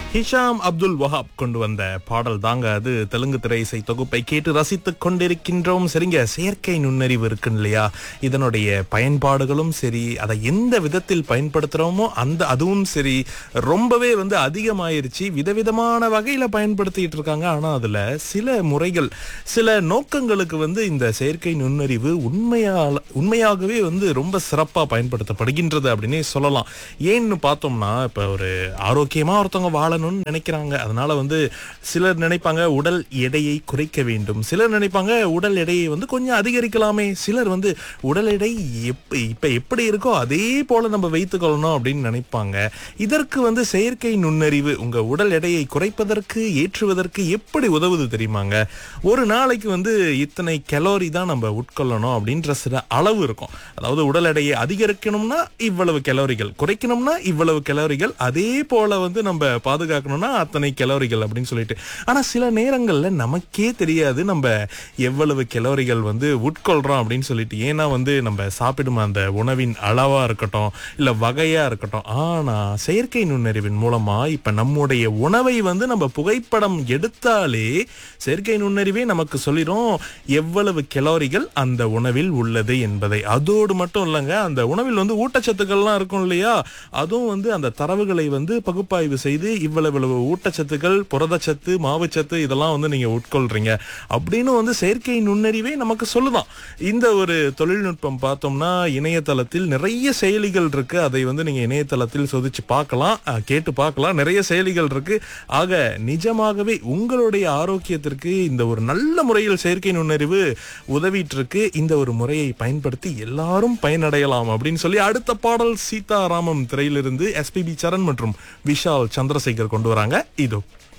Hisham Abdul Wahab கொண்டு வந்த பாடல் தாங்க அது தெலுங்கு திரை இசை தொகுப்பை கேட்டு ரசித்துக் கொண்டிருக்கின்றோம் சரிங்க செயற்கை நுண்ணறிவு இருக்கு இல்லையா இதனுடைய பயன்பாடுகளும் சரி அதை எந்த விதத்தில் பயன்படுத்துறோமோ அந்த அதுவும் சரி ரொம்பவே வந்து அதிகமாயிருச்சு விதவிதமான வகையில பயன்படுத்திட்டு இருக்காங்க ஆனா அதுல சில முறைகள் சில நோக்கங்களுக்கு வந்து இந்த செயற்கை நுண்ணறிவு உண்மையா உண்மையாகவே வந்து ரொம்ப சிறப்பா பயன்படுத்தப்படுகின்றது அப்படின்னே சொல்லலாம் ஏன்னு பார்த்தோம்னா இப்ப ஒரு ஆரோக்கியமா ஒருத்தவங்க வாழணும்னு நினைக்கிறாங்க அதனால வந்து சிலர் நினைப்பாங்க உடல் எடையை குறைக்க வேண்டும் சிலர் நினைப்பாங்க உடல் எடையை வந்து கொஞ்சம் அதிகரிக்கலாமே சிலர் வந்து உடல் எடை எப்ப இப்ப எப்படி இருக்கோ அதே போல நம்ம வைத்துக்கொள்ளணும் அப்படின்னு நினைப்பாங்க இதற்கு வந்து செயற்கை நுண்ணறிவு உங்க உடல் எடையை குறைப்பதற்கு ஏற்றுவதற்கு எப்படி உதவுது தெரியுமாங்க ஒரு நாளைக்கு வந்து இத்தனை கலோரி தான் நம்ம உட்கொள்ளணும் அப்படின்ற சில அளவு இருக்கும் அதாவது உடல் எடையை அதிகரிக்கணும்னா இவ்வளவு கலோரிகள் குறைக்கணும்னா இவ்வளவு கலோரிகள் அதே போல வந்து நம்ம பாதுகாக்கணும்னா அத்தனை கலோரிகள் அப்படின்னு சொல்லிட்டு ஆனா சில நேரங்கள்ல நமக்கே தெரியாது நம்ம எவ்வளவு கலோரிகள் வந்து உட்கொள்றோம் அப்படின்னு சொல்லிட்டு ஏன்னா வந்து நம்ம சாப்பிடும் அந்த உணவின் அளவா இருக்கட்டும் இல்ல வகையா இருக்கட்டும் ஆனா செயற்கை நுண்ணறிவின் மூலமா இப்ப நம்முடைய உணவை வந்து நம்ம புகைப்படம் எடுத்தாலே செயற்கை நுண்ணறிவே நமக்கு சொல்லிடும் எவ்வளவு கலோரிகள் அந்த உணவில் உள்ளது என்பதை அதோடு மட்டும் இல்லைங்க அந்த உணவில் வந்து ஊட்டச்சத்துக்கள்லாம் இருக்கும் இல்லையா அதுவும் வந்து அந்த தரவுகளை வந்து பகுப்பாய்வு செய்து இவ்வளவு இவ்வளவு ஊட்டச்சத்துக்கள் புரதச்சத்து மாவுச்சத்து இதெல்லாம் வந்து நீங்க உட்கொள்றீங்க அப்படின்னு வந்து செயற்கை நுண்ணறிவே நமக்கு சொல்லுதான் இந்த ஒரு தொழில்நுட்பம் பார்த்தோம்னா இணையதளத்தில் நிறைய செயலிகள் இருக்கு அதை வந்து நீங்க இணையதளத்தில் சோதிச்சு பார்க்கலாம் அஹ், கேட்டு பார்க்கலாம் நிறைய செயலிகள் இருக்கு ஆக நிஜமாகவே உங்களுடைய ஆரோக்கியத்திற்கு இந்த ஒரு நல்ல முறையில் செயற்கை நுண்ணறிவு உதவிட்டு இருக்கு இந்த ஒரு முறையை பயன்படுத்தி எல்லாரும் பயனடையலாம் அப்படின்னு சொல்லி அடுத்த பாடல் சீதாராமம் திரையிலிருந்து எஸ்பிபி சரண் மற்றும் விஷால் சந்திரசேகர் கொண்டு வராங்க இதோ